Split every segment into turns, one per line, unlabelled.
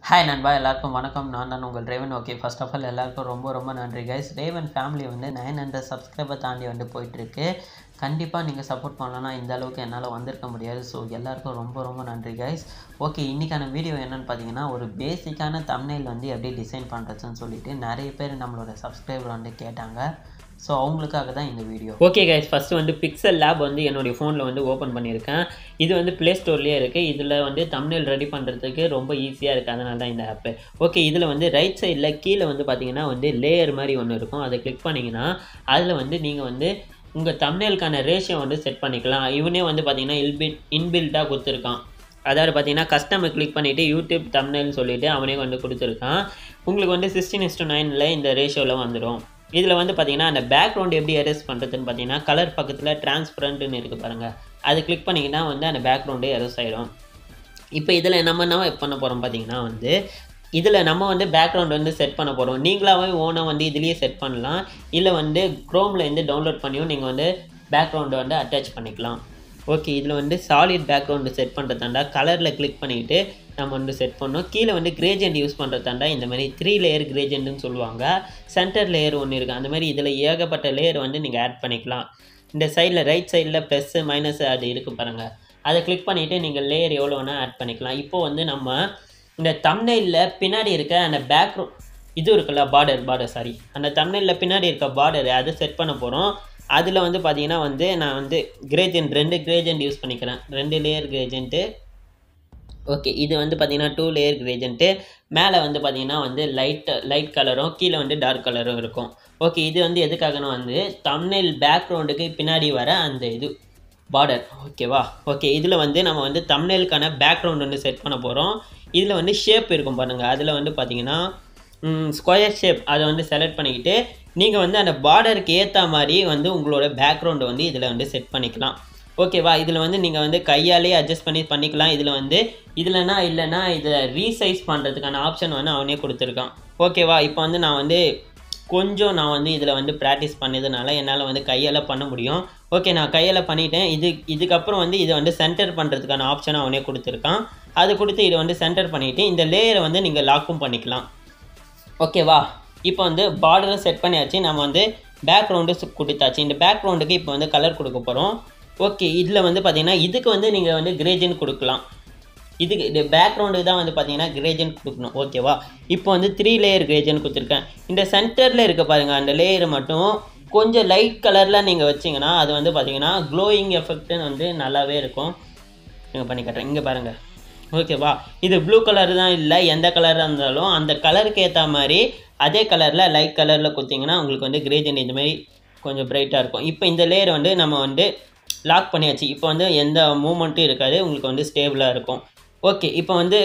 hi நண்பா எல்லாருக்கும் வணக்கம் நான் தான் உங்கள் Revan okay first of all எல்லாருக்கும் ரொம்ப ரொம்ப நன்றி கைஸ் ரேவன் ஃபேமிலி வந்து நைன் ஹண்ட்ரட் சப்ஸ்கிரைபர் தாண்டி வந்து போயிட்டுருக்கு கண்டிப்பாக நீங்கள் சப்போர்ட் பண்ணலன்னா இந்த அளவுக்கு என்னால் வந்திருக்க முடியாது ஸோ எல்லாருக்கும் ரொம்ப ரொம்ப நன்றி கைஸ் ஓகே இன்றைக்கான வீடியோ என்னென்னு பார்த்தீங்கன்னா ஒரு பேசிக்கான தம்னைல் வந்து எப்படி டிசைன் பண்ணுறதுன்னு சொல்லிட்டு நிறைய பேர் நம்மளோட சப்ஸ்கிரைபர் வந்து கேட்டாங்க ஸோ அவங்களுக்காக தான் இந்த வீடியோ ஓகே கைஸ் ஃபஸ்ட்டு வந்து பிக்சல் லேப் வந்து என்னுடைய ஃபோனில் வந்து ஓப்பன் பண்ணியிருக்கேன் இது வந்து ப்ளே ஸ்டோர்லேயே இருக்குது இதில் வந்து தம்னேல் ரெடி பண்ணுறதுக்கு ரொம்ப ஈஸியாக இருக்குது அதனால தான் இந்த ஆப்பு ஓகே இதில் வந்து ரைட் சைடில் கீழே வந்து பார்த்தீங்கன்னா வந்து லேயர் மாதிரி ஒன்று இருக்கும் அதை கிளிக் பண்ணிங்கன்னா அதில் வந்து நீங்கள் வந்து உங்கள் தம்னேலுக்கான ரேஷியோ வந்து செட் பண்ணிக்கலாம் இவனே வந்து பார்த்தீங்கன்னா இல்பிட் இன்பில்ட்டாக கொடுத்துருக்கான் அதாவது பார்த்தீங்கன்னா கஸ்டமர் கிளிக் பண்ணிவிட்டு யூடியூப் தம்னேல்னு சொல்லிவிட்டு அவனே வந்து கொடுத்துருக்கான் உங்களுக்கு வந்து சிக்ஸ்டீன் இஸ்டு நைனில் இந்த ரேஷியோவில் வந்துடும் இதில் வந்து பார்த்தீங்கன்னா அந்த பேக்ரவுண்ட் எப்படி எரேஸ் பண்ணுறதுன்னு பார்த்தீங்கன்னா கலர் பக்கத்தில் டிரான்ஸ்பரண்ட்னு இருக்குது பாருங்கள் அது கிளிக் பண்ணிங்கன்னா வந்து அந்த பேக்ரவுண்டே எரேஸ் ஆகிடும் இப்போ இதில் நம்ம என்ன பண்ண போகிறோம் பார்த்தீங்கன்னா வந்து இதில் நம்ம வந்து பேக்ரவுண்ட் வந்து செட் பண்ண போகிறோம் நீங்களாகவே ஓனாக வந்து இதுலேயே செட் பண்ணலாம் இல்லை வந்து க்ரோமில் இருந்து டவுன்லோட் பண்ணியும் நீங்கள் வந்து பேக்ரவுண்டை வந்து அட்டாச் பண்ணிக்கலாம் ஓகே இதில் வந்து சாலிட் பேக்ரவுண்டு செட் பண்ணுறதாண்டா கலரில் கிளிக் பண்ணிவிட்டு நம்ம வந்து செட் பண்ணோம் கீழே வந்து கிரேஜெண்ட் யூஸ் பண்ணுறதாண்டா இந்த மாதிரி த்ரீ லேயர் கிரேஜெண்ட்னு சொல்லுவாங்க சென்டர் லேயர் ஒன்று இருக்குது அந்த மாதிரி இதில் ஏகப்பட்ட லேயர் வந்து நீங்கள் ஆட் பண்ணிக்கலாம் இந்த சைடில் ரைட் சைடில் ப்ளஸ்ஸு மைனஸ் அது இருக்குது பாருங்கள் அதை கிளிக் பண்ணிவிட்டு நீங்கள் லேயர் எவ்வளோ வேணால் ஆட் பண்ணிக்கலாம் இப்போது வந்து நம்ம இந்த தம்னையில் பின்னாடி இருக்க அந்த பேக்ரவுண்ட் இது இருக்குல்ல பார்டர் பார்டர் சாரி அந்த தம்னையில் பின்னாடி இருக்க பார்டர் அதை செட் பண்ண போகிறோம் அதில் வந்து பார்த்தீங்கன்னா வந்து நான் வந்து கிரேஜெண்ட் ரெண்டு கிரேஜெண்ட் யூஸ் பண்ணிக்கிறேன் ரெண்டு லேயர் கிரேஜெண்ட்டு ஓகே இது வந்து பார்த்தீங்கன்னா டூ லேயர் கிரேஜெண்ட்டு மேலே வந்து பார்த்தீங்கன்னா வந்து லைட் லைட் கலரும் கீழே வந்து டார்க் கலரும் இருக்கும் ஓகே இது வந்து எதுக்காகனா வந்து தம்னெல் பேக்ரவுண்டுக்கு பின்னாடி வர அந்த இது பார்டர் ஓகேவா ஓகே இதில் வந்து நம்ம வந்து தம்னெலுக்கான பேக்ரவுண்ட் வந்து செட் பண்ண போகிறோம் இதில் வந்து ஷேப் இருக்கும் பாருங்கள் அதில் வந்து பார்த்தீங்கன்னா ஸ்கொயர் ஷேப் அதை வந்து செலக்ட் பண்ணிக்கிட்டு நீங்கள் வந்து அந்த பார்டருக்கு ஏற்ற மாதிரி வந்து உங்களோட பேக்ரவுண்டை வந்து இதில் வந்து செட் பண்ணிக்கலாம் ஓகேவா இதில் வந்து நீங்கள் வந்து கையாலே அட்ஜஸ்ட் பண்ணி பண்ணிக்கலாம் இதில் வந்து இதில்னா இல்லைன்னா இதை ரீசைஸ் பண்ணுறதுக்கான ஆப்ஷன் வந்து அவனே கொடுத்துருக்கான் ஓகேவா இப்போ வந்து நான் வந்து கொஞ்சம் நான் வந்து இதில் வந்து ப்ராக்டிஸ் பண்ணதுனால என்னால் வந்து கையால் பண்ண முடியும் ஓகே நான் கையால் பண்ணிட்டேன் இது இதுக்கப்புறம் வந்து இதை வந்து சென்டர் பண்ணுறதுக்கான ஆப்ஷன் அவனே கொடுத்துருக்கான் அது கொடுத்து இதை வந்து சென்டர் பண்ணிவிட்டு இந்த லேயரை வந்து நீங்கள் லாக்கும் பண்ணிக்கலாம் ஓகேவா இப்போ வந்து பார்டரை செட் பண்ணியாச்சு நம்ம வந்து பேக்ரவுண்டு கொடுத்தாச்சு இந்த பேக்ரவுண்டுக்கு இப்போ வந்து கலர் கொடுக்க போகிறோம் ஓகே இதில் வந்து பார்த்தீங்கன்னா இதுக்கு வந்து நீங்கள் வந்து கிரேஜன் கொடுக்கலாம் இதுக்கு இது பேக்ரவுண்டுக்கு தான் வந்து பார்த்தீங்கன்னா கிரேஜன் கொடுக்கணும் ஓகேவா இப்போ வந்து த்ரீ லேயர் கிரேஜன் கொடுத்துருக்கேன் இந்த சென்டரில் இருக்க பாருங்கள் அந்த லேயர் மட்டும் கொஞ்சம் லைட் கலரில் நீங்கள் வச்சிங்கன்னா அது வந்து பார்த்தீங்கன்னா க்ளோயிங் எஃபெக்ட்னு வந்து நல்லாவே இருக்கும் நீங்கள் பண்ணி காட்டுறேன் இங்கே பாருங்கள் ஓகேவா இது ப்ளூ கலர் தான் இல்லை எந்த கலராக இருந்தாலும் அந்த கலருக்கு ஏற்ற மாதிரி அதே கலரில் லைட் கலரில் கொடுத்தீங்கன்னா உங்களுக்கு வந்து கிரேஜன் இந்த மாதிரி கொஞ்சம் பிரைட்டாக இருக்கும் இப்போ இந்த லேயர் வந்து நம்ம வந்து லாக் பண்ணியாச்சு இப்போ வந்து எந்த மூமெண்ட்டும் இருக்காது உங்களுக்கு வந்து ஸ்டேபிளாக இருக்கும் ஓகே இப்போ வந்து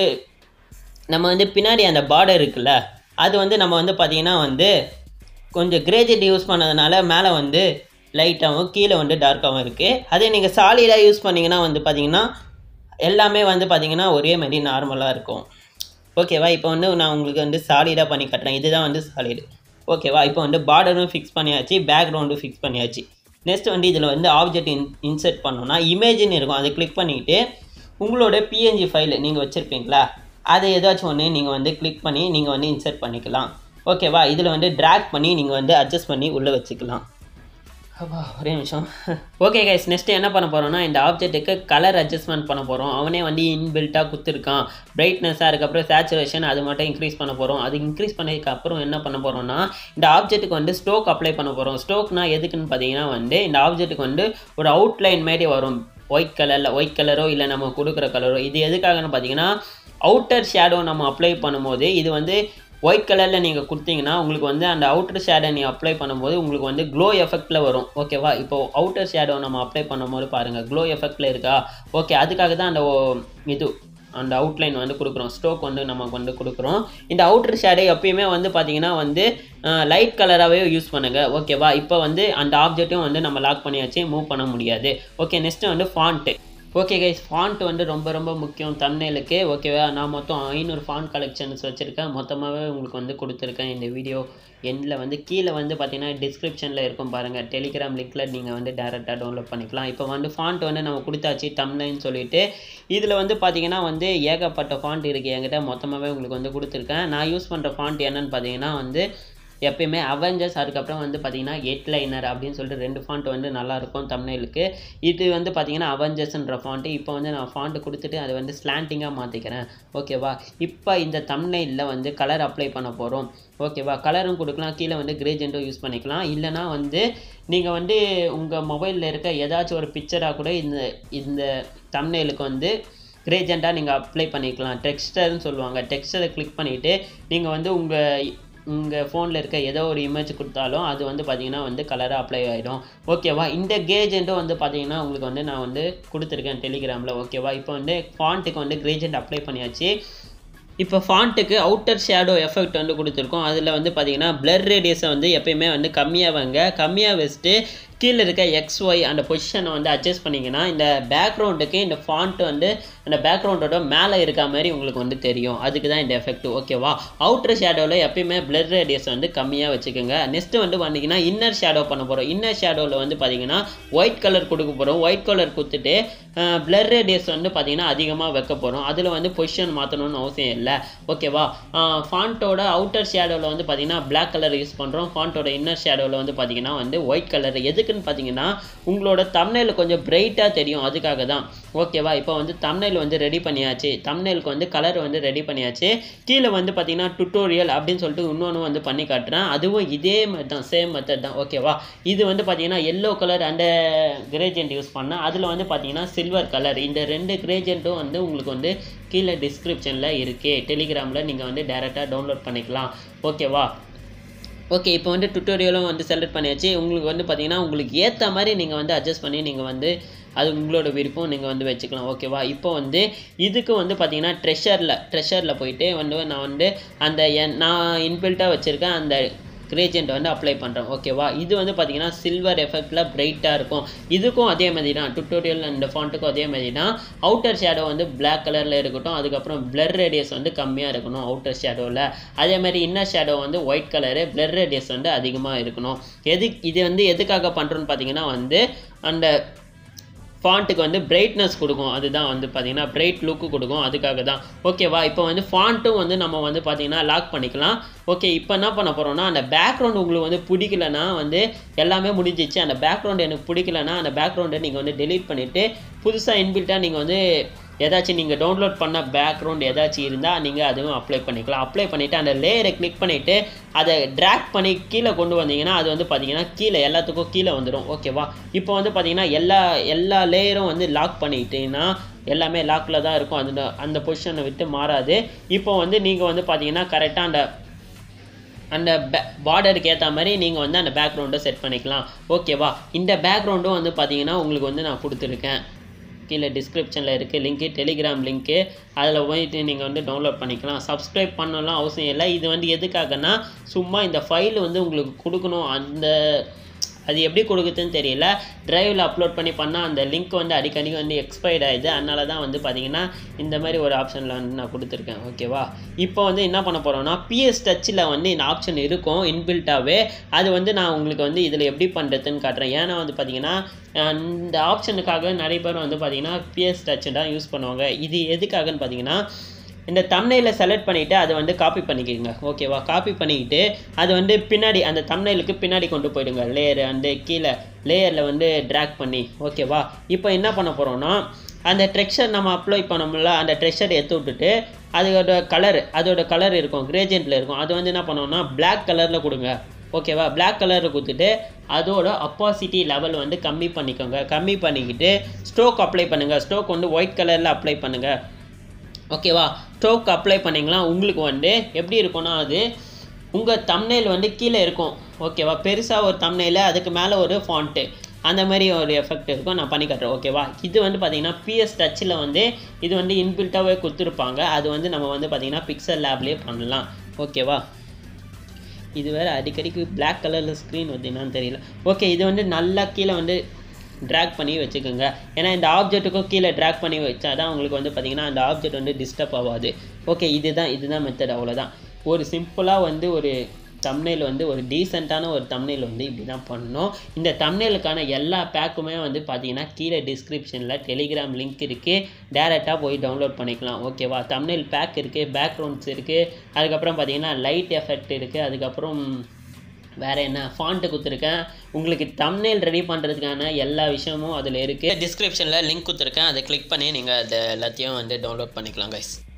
நம்ம வந்து பின்னாடி அந்த பார்டர் இருக்குல்ல அது வந்து நம்ம வந்து பார்த்திங்கன்னா வந்து கொஞ்சம் கிரேஜெட் யூஸ் பண்ணதுனால மேலே வந்து லைட்டாகவும் கீழே வந்து டார்க்காகவும் இருக்குது அதே நீங்கள் சாலிடாக யூஸ் பண்ணிங்கன்னா வந்து பார்த்திங்கன்னா எல்லாமே வந்து பார்த்திங்கன்னா ஒரே மாதிரி நார்மலாக இருக்கும் ஓகேவா இப்போ வந்து நான் உங்களுக்கு வந்து சாலிடாக பண்ணி கட்டுறேன் இதுதான் வந்து சாலிடு ஓகேவா இப்போ வந்து பார்டரும் ஃபிக்ஸ் பண்ணியாச்சு பேக்ரவுண்டும் ஃபிக்ஸ் பண்ணியாச்சு நெக்ஸ்ட் வந்து இதில் வந்து ஆப்ஜெக்ட் இன் இன்சர்ட் பண்ணோன்னா இமேஜின்னு இருக்கும் அதை கிளிக் பண்ணிக்கிட்டு உங்களோட பிஎன்ஜி ஃபைல் நீங்கள் வச்சுருப்பீங்களா அதை ஏதாச்சும் ஒன்று நீங்கள் வந்து கிளிக் பண்ணி நீங்கள் வந்து இன்சர்ட் பண்ணிக்கலாம் ஓகேவா இதில் வந்து ட்ராக் பண்ணி நீங்கள் வந்து அட்ஜஸ்ட் பண்ணி உள்ளே வச்சுக்கலாம் அப்பா ஒரே நிமிஷம் ஓகே கைஸ் நெக்ஸ்ட்டு என்ன பண்ண போகிறோம்னா இந்த ஆப்ஜெக்ட்டுக்கு கலர் அட்ஜஸ்ட்மெண்ட் பண்ண போகிறோம் அவனே வந்து இன்பில்ட்டாக கொடுத்துருக்கான் பிரைட்னஸாக அதுக்கப்புறம் சேச்சுரேஷன் அது மட்டும் இன்க்ரீஸ் பண்ண போகிறோம் அது இன்க்ரீஸ் பண்ணதுக்கு அப்புறம் என்ன பண்ண போகிறோம்னா இந்த ஆப்ஜெக்ட்டுக்கு வந்து ஸ்டோக் அப்ளை பண்ண போகிறோம் ஸ்டோக்னா எதுக்குன்னு பார்த்தீங்கன்னா வந்து இந்த ஆப்ஜெக்ட்டுக்கு வந்து ஒரு அவுட்லைன் மாதிரி வரும் ஒயிட் கலரில் ஒயிட் கலரோ இல்லை நம்ம கொடுக்குற கலரோ இது எதுக்காகன்னு பார்த்தீங்கன்னா அவுட்டர் ஷேடோ நம்ம அப்ளை பண்ணும்போது இது வந்து ஒயிட் கலரில் நீங்கள் கொடுத்தீங்கன்னா உங்களுக்கு வந்து அந்த அவுட்டர் ஷேடோ நீங்கள் அப்ளை பண்ணும்போது உங்களுக்கு வந்து க்ளோ எஃபெக்டில் வரும் ஓகேவா இப்போ அவுட்டர் ஷேடோ நம்ம அப்ளை பண்ணும்போது பாருங்கள் க்ளோ எஃபெக்டில் இருக்கா ஓகே அதுக்காக தான் அந்த இது அந்த அவுட்லைன் வந்து கொடுக்குறோம் ஸ்டோக் வந்து நமக்கு வந்து கொடுக்குறோம் இந்த அவுட்டர் ஷேடோ எப்பயுமே வந்து பார்த்தீங்கன்னா வந்து லைட் கலராகவே யூஸ் பண்ணுங்கள் ஓகேவா இப்போ வந்து அந்த ஆப்ஜெக்ட்டும் வந்து நம்ம லாக் பண்ணியாச்சு மூவ் பண்ண முடியாது ஓகே நெக்ஸ்ட்டு வந்து ஃபாண்ட்டு ஓகே கைஸ் ஃபாண்ட் வந்து ரொம்ப ரொம்ப முக்கியம் தம்னேலுக்கு ஓகேவா நான் மொத்தம் ஐநூறு ஃபாண்ட் கலெக்ஷன்ஸ் வச்சுருக்கேன் மொத்தமாகவே உங்களுக்கு வந்து கொடுத்துருக்கேன் இந்த வீடியோ எண்டில் வந்து கீழே வந்து பார்த்தீங்கன்னா டிஸ்கிரிப்ஷனில் இருக்கும் பாருங்கள் டெலிகிராம் லிங்க்கில் நீங்கள் வந்து டேரெக்டாக டவுன்லோட் பண்ணிக்கலாம் இப்போ வந்து ஃபாண்ட் வந்து நம்ம கொடுத்தாச்சு தம்னைன்னு சொல்லிட்டு இதில் வந்து பார்த்தீங்கன்னா வந்து ஏகப்பட்ட ஃபாண்ட் இருக்குது என்கிட்ட மொத்தமாகவே உங்களுக்கு வந்து கொடுத்துருக்கேன் நான் யூஸ் பண்ணுற ஃபாண்ட் என்னன்னு பார்த்தீங்கன்னா வந்து எப்பயுமே அவெஞ்சர்ஸ் அதுக்கப்புறம் வந்து பார்த்தீங்கன்னா எட் லைனர் அப்படின்னு சொல்லிட்டு ரெண்டு ஃபாண்ட் வந்து நல்லாயிருக்கும் தமிழ்க்கு இது வந்து பார்த்தீங்கன்னா அவெஞ்சர்ஸ்ன்ற ஃபாண்ட்டு இப்போ வந்து நான் ஃபாண்ட் கொடுத்துட்டு அதை வந்து ஸ்லாண்டிங்காக மாற்றிக்கிறேன் ஓகேவா இப்போ இந்த தம்னைலில் வந்து கலர் அப்ளை பண்ண போகிறோம் ஓகேவா கலரும் கொடுக்கலாம் கீழே வந்து கிரேஜெண்ட்டும் யூஸ் பண்ணிக்கலாம் இல்லைனா வந்து நீங்கள் வந்து உங்கள் மொபைலில் இருக்க ஏதாச்சும் ஒரு பிக்சராக கூட இந்த இந்த தம்னைலுக்கு வந்து கிரேஜெண்ட்டாக நீங்கள் அப்ளை பண்ணிக்கலாம் டெக்ஸ்டர்னு சொல்லுவாங்க டெக்ஸ்டரை கிளிக் பண்ணிவிட்டு நீங்கள் வந்து உங்கள் உங்கள் ஃபோனில் இருக்க ஏதோ ஒரு இமேஜ் கொடுத்தாலும் அது வந்து பார்த்தீங்கன்னா வந்து கலராக அப்ளை ஆகிடும் ஓகேவா இந்த கேஜெண்ட்டும் வந்து பார்த்தீங்கன்னா உங்களுக்கு வந்து நான் வந்து கொடுத்துருக்கேன் டெலிகிராமில் ஓகேவா இப்போ வந்து ஃபாண்ட்டுக்கு வந்து கிரேஜெண்ட் அப்ளை பண்ணியாச்சு இப்போ ஃபாண்ட்டுக்கு அவுட்டர் ஷேடோ எஃபெக்ட் வந்து கொடுத்துருக்கோம் அதில் வந்து பார்த்தீங்கன்னா பிளர் ரேடியஸை வந்து எப்பயுமே வந்து கம்மியாக வாங்க கம்மியாக வச்சுட்டு கீழே இருக்க எக்ஸ் ஒய் அந்த பொசிஷனை வந்து அட்ஜஸ்ட் பண்ணிங்கன்னா இந்த பேக்ரவுண்டுக்கு இந்த ஃபாண்ட் வந்து அந்த பேக்ரவுண்டோட மேலே இருக்க மாதிரி உங்களுக்கு வந்து தெரியும் அதுக்கு தான் இந்த எஃபெக்ட் ஓகேவா அவுட்டர் ஷேடோவில் எப்பயுமே பிளர் ரேடியஸ் வந்து கம்மியாக வச்சுக்கோங்க நெக்ஸ்ட்டு வந்து பார்த்தீங்கன்னா இன்னர் ஷேடோ பண்ண போகிறோம் இன்னர் ஷேடோவில் வந்து பார்த்தீங்கன்னா ஒயிட் கலர் கொடுக்க போகிறோம் ஒயிட் கலர் கொடுத்துட்டு பிளர் ரேடியஸ் வந்து பார்த்தீங்கன்னா அதிகமாக வைக்க போகிறோம் அதில் வந்து பொசிஷன் மாற்றணும்னு அவசியம் இல்லை ஓகேவா ஃபாண்ட்டோட அவுட்டர் ஷேடோவில் வந்து பார்த்தீங்கன்னா பிளாக் கலர் யூஸ் பண்ணுறோம் ஃபாண்ட்டோட இன்னர் ஷேடோவில் வந்து பார்த்தீங்கன்னா வந்து ஒயிட் கலர் எதுக்குன்னு பார்த்தீங்கன்னா உங்களோட தம்னையில் கொஞ்சம் பிரைட்டாக தெரியும் அதுக்காக தான் ஓகேவா இப்போ வந்து தம்னைல் வந்து ரெடி பண்ணியாச்சு தம்னைலுக்கு வந்து கலர் வந்து ரெடி பண்ணியாச்சு கீழே வந்து பார்த்தீங்கன்னா டுட்டோரியல் அப்படின்னு சொல்லிட்டு இன்னொன்று வந்து பண்ணி காட்டுறேன் அதுவும் இதே மாதிரி தான் சேம் மெத்தட் தான் ஓகேவா இது வந்து பார்த்தீங்கன்னா எல்லோ கலர் அந்த கிரேஜெண்ட் யூஸ் பண்ணேன் அதில் வந்து பார்த்தீங்கன்னா சில்வர் கலர் இந்த ரெண்டு கிரேஜெண்ட்டும் வந்து உங்களுக்கு வந்து கீழே டிஸ்கிரிப்ஷனில் இருக்குது டெலிகிராமில் நீங்கள் வந்து டேரெக்டாக டவுன்லோட் பண்ணிக்கலாம் ஓகேவா ஓகே இப்போ வந்து டுட்டோரியலும் வந்து செலக்ட் பண்ணியாச்சு உங்களுக்கு வந்து பார்த்தீங்கன்னா உங்களுக்கு ஏற்ற மாதிரி நீங்கள் வந்து அட்ஜஸ்ட் பண்ணி நீங்கள் வந்து அது உங்களோட விருப்பம் நீங்கள் வந்து வச்சுக்கலாம் ஓகேவா இப்போ வந்து இதுக்கு வந்து பார்த்தீங்கன்னா ட்ரெஷரில் ட்ரெஷரில் போயிட்டு வந்து நான் வந்து அந்த என் நான் இன்பில்ட்டாக வச்சுருக்கேன் அந்த கிரேஜெண்ட் வந்து அப்ளை பண்ணுறோம் ஓகேவா இது வந்து பார்த்தீங்கன்னா சில்வர் எஃபெக்டில் பிரைட்டாக இருக்கும் இதுக்கும் அதே மாதிரி தான் டுட்டோரியல் அந்த ஃபாண்ட்டுக்கும் அதே மாதிரி தான் அவுட்டர் ஷேடோ வந்து பிளாக் கலரில் இருக்கட்டும் அதுக்கப்புறம் பிளர் ரேடியஸ் வந்து கம்மியாக இருக்கணும் அவுட்டர் ஷேடோவில் அதே மாதிரி இன்னர் ஷேடோ வந்து ஒயிட் கலரு பிளர் ரேடியஸ் வந்து அதிகமாக இருக்கணும் எது இது வந்து எதுக்காக பண்ணுறோன்னு பார்த்தீங்கன்னா வந்து அந்த ஃபாண்ட்டுக்கு வந்து பிரைட்னஸ் கொடுக்கும் அதுதான் வந்து பார்த்தீங்கன்னா பிரைட் லுக்கு கொடுக்கும் அதுக்காக தான் ஓகேவா இப்போ வந்து ஃபாண்ட்டும் வந்து நம்ம வந்து பார்த்தீங்கன்னா லாக் பண்ணிக்கலாம் ஓகே இப்போ என்ன பண்ண போகிறோம்னா அந்த பேக்ரவுண்ட் உங்களுக்கு வந்து பிடிக்கலனா வந்து எல்லாமே முடிஞ்சிச்சு அந்த பேக்ரவுண்ட் எனக்கு பிடிக்கலனா அந்த பேக்ரவுண்டை நீங்கள் வந்து டெலீட் பண்ணிவிட்டு புதுசாக இன்பில்ட்டாக நீங்கள் வந்து ஏதாச்சும் நீங்கள் டவுன்லோட் பண்ண பேக்ரவுண்ட் ஏதாச்சும் இருந்தால் நீங்கள் அதுவும் அப்ளை பண்ணிக்கலாம் அப்ளை பண்ணிவிட்டு அந்த லேயரை கிளிக் பண்ணிவிட்டு அதை ட்ராக் பண்ணி கீழே கொண்டு வந்தீங்கன்னா அது வந்து பார்த்தீங்கன்னா கீழே எல்லாத்துக்கும் கீழே வந்துடும் ஓகேவா இப்போ வந்து பார்த்தீங்கன்னா எல்லா எல்லா லேயரும் வந்து லாக் பண்ணிட்டீங்கன்னா எல்லாமே லாக்கில் தான் இருக்கும் அந்த அந்த பொசிஷனை விட்டு மாறாது இப்போ வந்து நீங்கள் வந்து பார்த்தீங்கன்னா கரெக்டாக அந்த அந்த பே பார்டருக்கு ஏற்ற மாதிரி நீங்கள் வந்து அந்த பேக்ரவுண்டை செட் பண்ணிக்கலாம் ஓகேவா இந்த பேக்ரவுண்டும் வந்து பார்த்தீங்கன்னா உங்களுக்கு வந்து நான் கொடுத்துருக்கேன் கீழே டிஸ்கிரிப்ஷனில் இருக்குது லிங்க்கு டெலிகிராம் லிங்க்கு அதில் போயிட்டு நீங்கள் வந்து டவுன்லோட் பண்ணிக்கலாம் சப்ஸ்கிரைப் பண்ணலாம் அவசியம் இல்லை இது வந்து எதுக்காகனா சும்மா இந்த ஃபைல் வந்து உங்களுக்கு கொடுக்கணும் அந்த அது எப்படி கொடுக்குதுன்னு தெரியல ட்ரைவில் அப்லோட் பண்ணி பண்ணால் அந்த லிங்க் வந்து அடிக்கடி வந்து எக்ஸ்பைர்ட் ஆகிடுது அதனால தான் வந்து பார்த்தீங்கன்னா இந்த மாதிரி ஒரு ஆப்ஷனில் வந்து நான் கொடுத்துருக்கேன் ஓகேவா இப்போ வந்து என்ன பண்ண போகிறோம்னா பிஎஸ் டச்சில் வந்து இந்த ஆப்ஷன் இருக்கும் இன்பில்ட்டாகவே அது வந்து நான் உங்களுக்கு வந்து இதில் எப்படி பண்ணுறதுன்னு காட்டுறேன் ஏன்னா வந்து பார்த்தீங்கன்னா இந்த ஆப்ஷனுக்காக நிறைய பேர் வந்து பார்த்தீங்கன்னா பிஎஸ் டச் தான் யூஸ் பண்ணுவாங்க இது எதுக்காகன்னு பார்த்தீங்கன்னா இந்த தம்னையில் செலக்ட் பண்ணிவிட்டு அதை வந்து காப்பி பண்ணிக்கோங்க ஓகேவா காப்பி பண்ணிக்கிட்டு அது வந்து பின்னாடி அந்த தம்னைலுக்கு பின்னாடி கொண்டு போயிடுங்க லேயர் அந்த கீழே லேயரில் வந்து ட்ராக் பண்ணி ஓகேவா இப்போ என்ன பண்ண போகிறோம்னா அந்த ட்ரெக்ஷர் நம்ம அப்ளை பண்ணோம்ல அந்த ட்ரெக்ஷர் எடுத்து விட்டுட்டு அதோட கலர் அதோட கலர் இருக்கும் கிரேஜென்ட்டில் இருக்கும் அது வந்து என்ன பண்ணோம்னா பிளாக் கலரில் கொடுங்க ஓகேவா பிளாக் கலரில் கொடுத்துட்டு அதோட அப்பாசிட்டி லெவல் வந்து கம்மி பண்ணிக்கோங்க கம்மி பண்ணிக்கிட்டு ஸ்ட்ரோக் அப்ளை பண்ணுங்கள் ஸ்ட்ரோக் வந்து ஒயிட் கலரில் அப்ளை பண்ணுங்கள் ஓகேவா ஸ்ட்ரோக் அப்ளை பண்ணிங்களா உங்களுக்கு வந்து எப்படி இருக்கும்னா அது உங்கள் தம்னைல் வந்து கீழே இருக்கும் ஓகேவா பெருசாக ஒரு தம்னையில் அதுக்கு மேலே ஒரு ஃபாண்ட்டு அந்த மாதிரி ஒரு எஃபெக்ட் இருக்கும் நான் பண்ணி காட்டுறேன் ஓகேவா இது வந்து பார்த்தீங்கன்னா பிஎஸ் டச்சில் வந்து இது வந்து இன்பில்ட்டாகவே கொடுத்துருப்பாங்க அது வந்து நம்ம வந்து பார்த்தீங்கன்னா பிக்சல் லேப்லேயே பண்ணலாம் ஓகேவா இது வேறு அடிக்கடிக்கு பிளாக் கலரில் ஸ்க்ரீன் வந்து என்னன்னு தெரியல ஓகே இது வந்து நல்லா கீழே வந்து ட்ராக் பண்ணி வச்சுக்கோங்க ஏன்னா இந்த ஆப்ஜெக்ட்டுக்கும் கீழே ட்ராக் பண்ணி வச்சா தான் உங்களுக்கு வந்து பார்த்தீங்கன்னா அந்த ஆப்ஜெக்ட் வந்து டிஸ்டர்ப் ஆகாது ஓகே இதுதான் இதுதான் மெத்தட் அவ்வளோதான் ஒரு சிம்பிளாக வந்து ஒரு தம்னேல் வந்து ஒரு டீசெண்டான ஒரு தம்னேல் வந்து இப்படி தான் பண்ணணும் இந்த தம்னேலுக்கான எல்லா பேக்குமே வந்து பார்த்தீங்கன்னா கீழே டிஸ்கிரிப்ஷனில் டெலிகிராம் லிங்க் இருக்குது டேரெக்டாக போய் டவுன்லோட் பண்ணிக்கலாம் ஓகேவா தம்னேல் பேக் இருக்குது பேக்ரவுண்ட்ஸ் இருக்குது அதுக்கப்புறம் பார்த்தீங்கன்னா லைட் எஃபெக்ட் இருக்குது அதுக்கப்புறம் வேறு என்ன ஃபாண்ட்டு கொடுத்துருக்கேன் உங்களுக்கு தம்னேல் ரெடி பண்ணுறதுக்கான எல்லா விஷயமும் அதில் இருக்குது டிஸ்கிரிப்ஷனில் லிங்க் கொடுத்துருக்கேன் அதை கிளிக் பண்ணி நீங்கள் அதை எல்லாத்தையும் வந்து டவுன்லோட் பண்ணிக்கலாம் கைஸ்